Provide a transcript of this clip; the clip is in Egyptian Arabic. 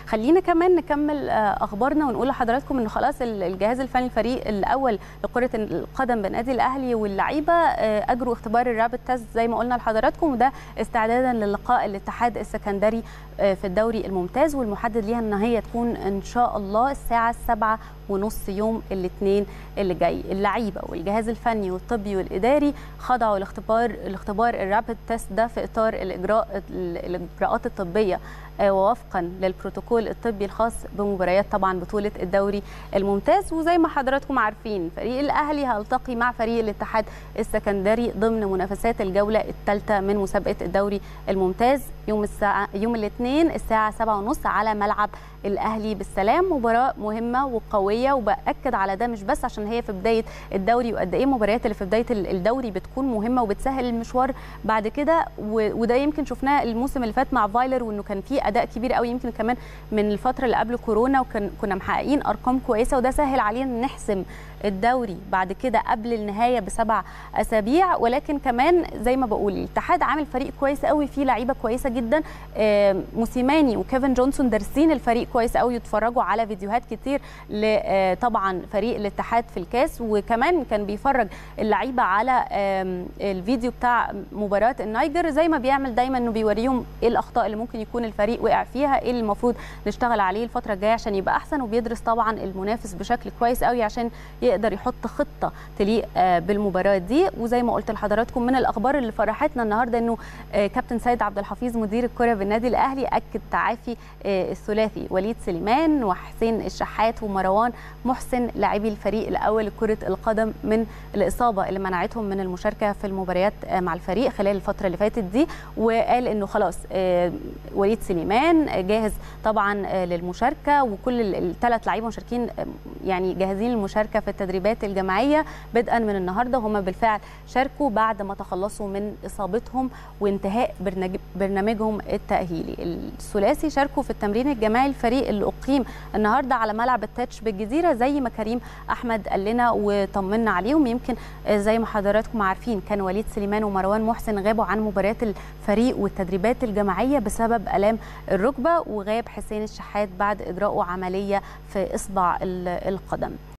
خلينا كمان نكمل اخبارنا ونقول لحضراتكم ان خلاص الجهاز الفني الفريق الاول لكره القدم بالنادي الاهلي واللعيبه اجروا اختبار الرابط تيست زي ما قلنا لحضراتكم وده استعدادا للقاء الاتحاد السكندري في الدوري الممتاز والمحدد ليها ان هي تكون ان شاء الله الساعه 7 ونص يوم الاثنين اللي جاي اللعيبه والجهاز الفني والطبي والاداري خضعوا لاختبار الاختبار الرابid تيست ده في اطار الاجراء الاجراءات الطبيه ووفقا للبروتوكول الطبي الخاص بمباريات طبعا بطوله الدوري الممتاز وزي ما حضراتكم عارفين فريق الاهلي هيلتقي مع فريق الاتحاد السكندري ضمن منافسات الجوله الثالثه من مسابقه الدوري الممتاز يوم الساعه يوم الاثنين الساعه 7:30 على ملعب الاهلي بالسلام مباراه مهمه وقويه وباكد على ده مش بس عشان هي في بدايه الدوري وقد ايه المباريات اللي في بدايه الدوري بتكون مهمه وبتسهل المشوار بعد كده وده يمكن شفناه الموسم اللي فات مع فايلر وانه كان في اداء كبير قوي يمكن كمان من الفتره اللي قبل كورونا وكان كنا محققين ارقام كويسه وده سهل علينا نحسم الدوري بعد كده قبل النهايه بسبع اسابيع ولكن كمان زي ما بقول الاتحاد عامل فريق كويس قوي فيه لعيبه كويسه جدا موسيماني وكيفن جونسون دارسين الفريق كويس قوي يتفرجوا على فيديوهات كتير طبعا فريق الاتحاد في الكاس وكمان كان بيفرج اللعيبه على الفيديو بتاع مباراه النيجر زي ما بيعمل دايما انه بيوريهم ايه الاخطاء اللي ممكن يكون الفريق وقع فيها ايه اللي المفروض نشتغل عليه الفتره الجايه عشان يبقى احسن وبيدرس طبعا المنافس بشكل كويس قوي عشان يقدر يحط خطه تليق بالمباراه دي وزي ما قلت لحضراتكم من الاخبار اللي فرحتنا النهارده انه كابتن سيد عبد الحفيظ مدير الكره بالنادي الاهلي اكد تعافي الثلاثي وليد سليمان وحسين الشحات ومروان محسن لاعبي الفريق الاول لكره القدم من الاصابه اللي منعتهم من المشاركه في المباريات مع الفريق خلال الفتره اللي فاتت دي وقال انه خلاص وليد سليمان جاهز طبعا للمشاركه وكل الثلاث لعيبه مشاركين يعني جاهزين للمشاركه في التدريبات الجماعيه بدءا من النهارده هم بالفعل شاركوا بعد ما تخلصوا من اصابتهم وانتهاء برنامجهم التاهيلي الثلاثي شاركوا في التمرين الجماعي الفريق اللي اقيم النهارده على ملعب التاتش بالجزيره زي ما كريم احمد قال لنا وطمنا عليهم يمكن زي ما حضراتكم عارفين كان وليد سليمان ومروان محسن غابوا عن مباريات الفريق والتدريبات الجماعيه بسبب الام الركبه وغاب حسين الشحات بعد اجراءه عمليه في اصبع القدم